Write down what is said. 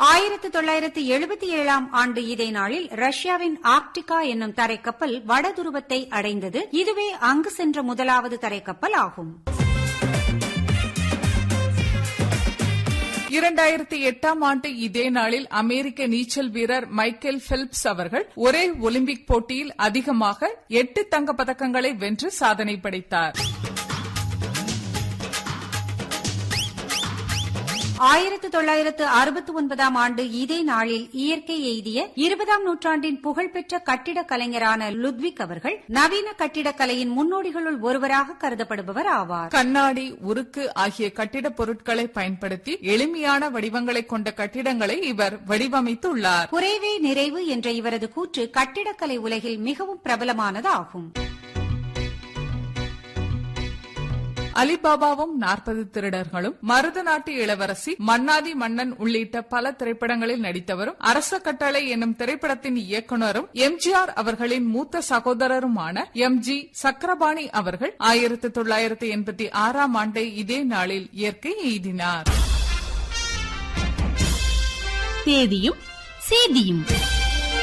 ஆயிரத்து தொள்ளாயிரத்து எழுபத்தி ஏழாம் ஆண்டு இதே நாளில் ரஷ்யாவின் ஆர்க்டிகா என்னும் தரைக்கப்பல் வடதுருவத்தை அடைந்தது இதுவே அங்கு சென்ற முதலாவது தரைக்கப்பல் ஆகும் இரண்டாயிரத்தி எட்டாம் ஆண்டு இதே நாளில் அமெரிக்க நீச்சல் வீரர் மைக்கேல் பிலிப்ஸ் அவர்கள் ஒரே ஒலிம்பிக் போட்டியில் அதிகமாக எட்டு தங்கப் பதக்கங்களை வென்று சாதனை படைத்தார் ஆயிரத்து தொள்ளாயிரத்து அறுபத்தி ஒன்பதாம் ஆண்டு இதே நாளில் இயற்கை எய்திய இருபதாம் நூற்றாண்டின் புகழ்பெற்ற கட்டிடக் கலைஞரான லுத்விக் அவர்கள் நவீன கட்டிடக்கலையின் முன்னோடிகளுள் ஒருவராக கருதப்படுபவர் ஆவார் கண்ணாடி உருக்கு ஆகிய கட்டிடப் பொருட்களை பயன்படுத்தி எளிமையான வடிவங்களை கொண்ட கட்டிடங்களை இவர் வடிவமைத்துள்ளார் குறைவே நிறைவு என்ற இவரது கூற்று கட்டிடக்கலை உலகில் மிகவும் பிரபலமானது ஆகும் அலிபாபாவும் நாற்பது திருடர்களும் மருத நாட்டு இளவரசி மன்னாதி மன்னன் உள்ளிட்ட பல திரைப்படங்களில் நடித்தவரும் அரச கட்டளை என்னும் திரைப்படத்தின் இயக்குனரும் எம்ஜிஆர் அவர்களின் மூத்த சகோதரருமான எம் ஜி சக்கரபாணி அவர்கள் ஆயிரத்தி தொள்ளாயிரத்தி எண்பத்தி ஆறாம் ஆண்டு இதே நாளில் இயற்கை எய்தினார் தேதியும் சேதியும்